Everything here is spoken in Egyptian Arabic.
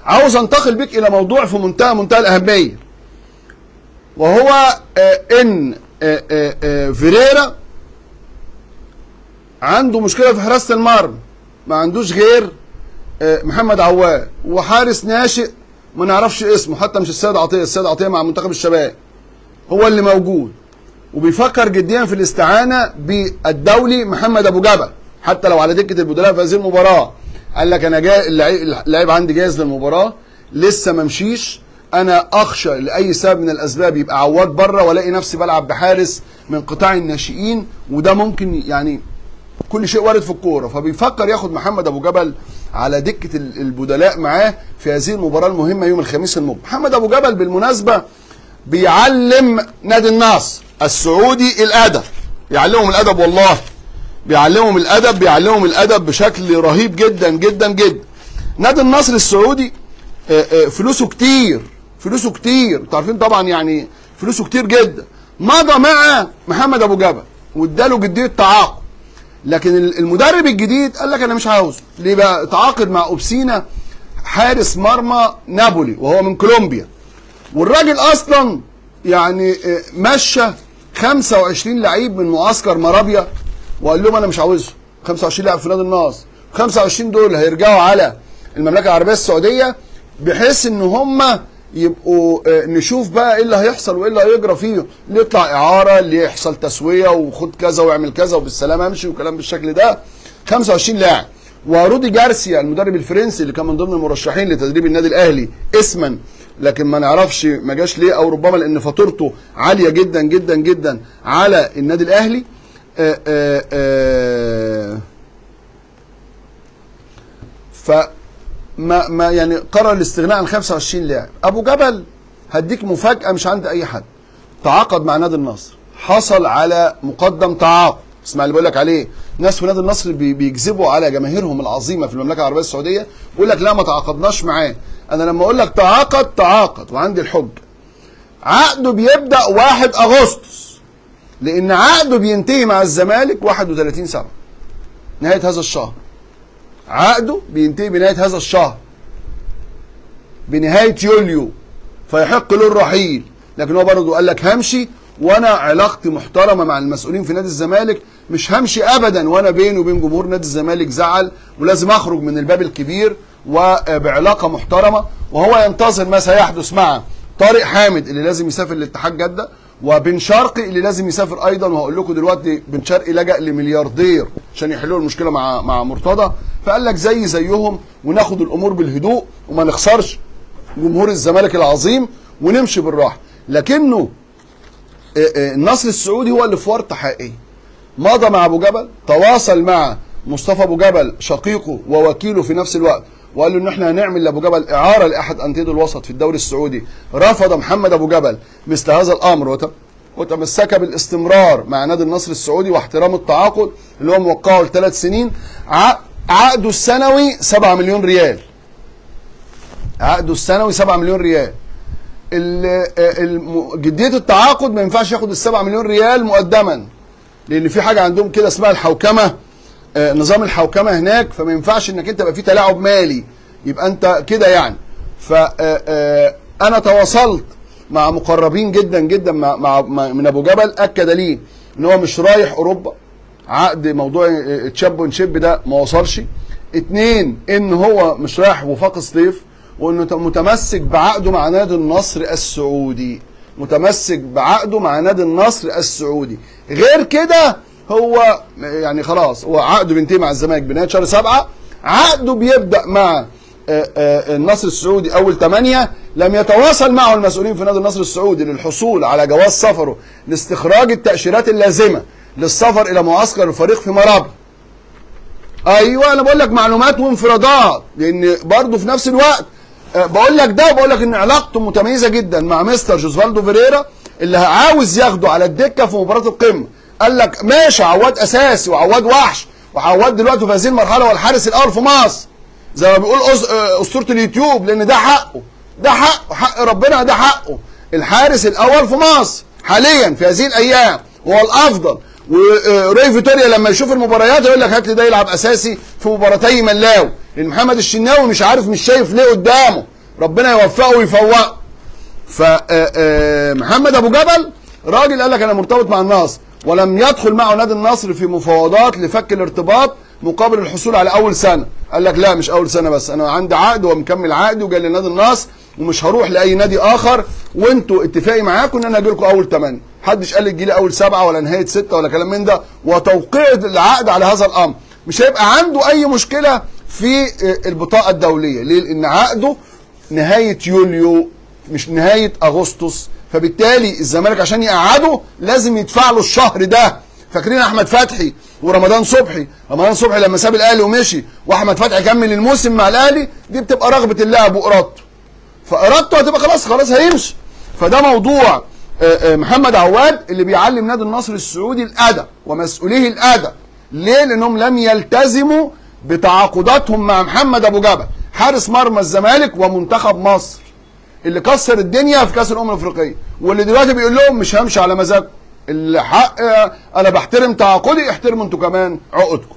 عاوز انتقل بك الى موضوع في منتهى منتهى الاهميه وهو آه، ان آه، آه، آه، فيريرا عنده مشكله في حراسه المرمى ما عندوش غير آه، محمد عواد وحارس ناشئ ما نعرفش اسمه حتى مش السيد عطيه السيد عطيه مع منتخب الشباب هو اللي موجود وبيفكر جديا في الاستعانه بالدولي محمد ابو جبل حتى لو على دكه البدلاء في هذه المباراه قال لك انا جاي اللعيب اللعيب عندي جاهز للمباراه لسه ما مشيش انا اخشى لاي سبب من الاسباب يبقى عواد بره والاقي نفسي بلعب بحارس من قطاع الناشئين وده ممكن يعني كل شيء وارد في الكوره فبيفكر ياخد محمد ابو جبل على دكه ال- البدلاء معاه في هذه المباراه المهمه يوم الخميس المقبل محمد ابو جبل بالمناسبه بيعلم نادي النصر السعودي الادب يعلمهم الادب والله بيعلمهم الادب بيعلمهم الادب بشكل رهيب جدا جدا جدا نادي النصر السعودي آه، آه، فلوسه كتير فلوسه كتير انتوا عارفين طبعا يعني فلوسه كتير جدا مضى مع محمد ابو جبل واداله جديه تعاقد لكن ال- المدرب الجديد قال لك انا مش عاوزه ليه بقى تعاقد مع اوبسينا حارس مرمى نابولي وهو من كولومبيا والراجل اصلا يعني آه، مشى 25 لعيب من معسكر مرابيا وقال لهم انا مش عاوزهم 25 لاعب في نادي النصر 25 دول هيرجعوا على المملكه العربيه السعوديه بحيث ان هم يبقوا آه، نشوف بقى ايه اللي هيحصل وايه اللي هيجرى فيه اللي يطلع اعاره اللي يحصل تسويه وخد كذا واعمل كذا وبالسلامه امشي وكلام بالشكل ده 25 لاعب ورودي جارسيا المدرب الفرنسي اللي كان من ضمن المرشحين لتدريب النادي الاهلي اسما لكن ما نعرفش ما جاش ليه او ربما لان فاتورته عاليه جدا جدا جدا على النادي الاهلي آآ آآ فما ما يعني قرر الاستغناء عن 25 لاعب ابو جبل هديك مفاجاه مش عند اي حد تعاقد مع نادي النصر حصل على مقدم تعاقد اسمع اللي بقول لك عليه ناس في نادي النصر بي- بيكذبوا على جماهيرهم العظيمه في المملكه العربيه السعوديه بيقول لك لا ما تعاقدناش معاه انا لما اقول لك تعاقد تعاقد وعندي الحجه عقده بيبدا 1 اغسطس لان عقده بينتهي مع الزمالك 31 7 نهايه هذا الشهر عقده بينتهي بنهايه هذا الشهر بنهايه يوليو فيحق له الرحيل لكن هو برضه قال لك همشي وانا علاقتي محترمه مع المسؤولين في نادي الزمالك مش همشي ابدا وانا بيني وبين جمهور نادي الزمالك زعل ولازم اخرج من الباب الكبير وبعلاقه محترمه وهو ينتظر ما سيحدث مع طارق حامد اللي لازم يسافر لاتحاد جده وبن شرقي اللي لازم يسافر ايضا وهقول لكم دلوقتي بن شرقي لجأ لملياردير عشان يحلوا المشكله مع مع مرتضى فقال لك زي زيهم وناخد الامور بالهدوء وما نخسرش جمهور الزمالك العظيم ونمشي بالراحه لكنه آه، آه، النصر السعودي هو اللي في ورطه حقيقيه مضى مع ابو جبل تواصل مع مصطفى ابو جبل شقيقه ووكيله في نفس الوقت وقال له ان احنا هنعمل لابو جبل اعاره لاحد انديه الوسط في الدوري السعودي رفض محمد ابو جبل مثل هذا الامر وت- وتمسك بالاستمرار مع نادي النصر السعودي واحترام التعاقد اللي هو موقعه لثلاث سنين ع- عقده السنوي 7 مليون ريال عقده السنوي 7 مليون ريال ال- الم- جديه التعاقد ما ينفعش ياخد ال 7 مليون ريال مقدما لان في حاجه عندهم كده اسمها الحوكمه آه، نظام الحوكمه هناك فما ينفعش انك انت يبقى في تلاعب مالي يبقى انت كده يعني فانا تواصلت مع مقربين جدا جدا مع, مع مع- من ابو جبل اكد لي ان هو مش رايح اوروبا عقد موضوع الشامبيونشيب ده ما وصلش اتنين ان هو مش رايح وفاق صيف وانه ت- متمسك بعقده مع نادي النصر السعودي متمسك بعقده مع نادي النصر السعودي غير كده هو يعني خلاص هو عقده بينتهي مع الزمالك بنهايه شهر سبعة عقده بيبدا مع آه، آه، النصر السعودي اول 8 لم يتواصل معه المسؤولين في نادي النصر السعودي للحصول على جواز سفره لاستخراج التاشيرات اللازمه للسفر الى معسكر الفريق في مرابط ايوه انا بقول لك معلومات وانفرادات لان برضه في نفس الوقت آه، بقول لك ده وبقول لك ان علاقته متميزه جدا مع مستر جوزفالدو فيريرا اللي عاوز ياخده على الدكه في مباراه القمه قال لك ماشي عواد اساسي وعواد وحش وعواد دلوقتي في هذه المرحله هو الحارس الاول في مصر زي ما بيقول أس- آه، اسطوره اليوتيوب لان ده حقه ده حقه حق ربنا ده حقه الحارس الاول في مصر حاليا في هذه الايام هو الافضل وراي فيتوريا لما يشوف المباريات يقول لك هات لي ده يلعب اساسي في مباراتي ملاو لان محمد الشناوي مش عارف مش شايف ليه قدامه ربنا يوفقه ويفوقه فمحمد ابو جبل راجل قال لك انا مرتبط مع النصر ولم يدخل معه نادي النصر في مفاوضات لفك الارتباط مقابل الحصول على اول سنه قال لك لا مش اول سنه بس انا عندي عقد ومكمل عقدي وجاي لنادي النصر ومش هروح لاي نادي اخر وانتوا اتفاقي معاكم ان انا اجي لكم اول ثمانيه محدش قال لي تجي لي اول سبعه ولا نهايه سته ولا كلام من ده وتوقيع العقد على هذا الامر مش هيبقى عنده اي مشكله في البطاقه الدوليه ليه لان عقده نهايه يوليو مش نهايه اغسطس فبالتالي الزمالك عشان يقعده لازم يدفع له الشهر ده فاكرين احمد فتحي ورمضان صبحي رمضان صبحي لما ساب الاهلي ومشي واحمد فتحي كمل الموسم مع الاهلي دي بتبقى رغبه اللاعب وارادته فارادته هتبقى خلاص خلاص هيمشي فده موضوع محمد عواد اللي بيعلم نادي النصر السعودي الادب ومسؤوليه الادب ليه لانهم لم يلتزموا بتعاقداتهم مع محمد ابو جبل حارس مرمى الزمالك ومنتخب مصر اللي كسر الدنيا في كاس الامم الافريقيه واللي دلوقتي بيقول لهم مش همشي على مزاجكم الحق انا بحترم تعاقدي احترموا انتوا كمان عقدكم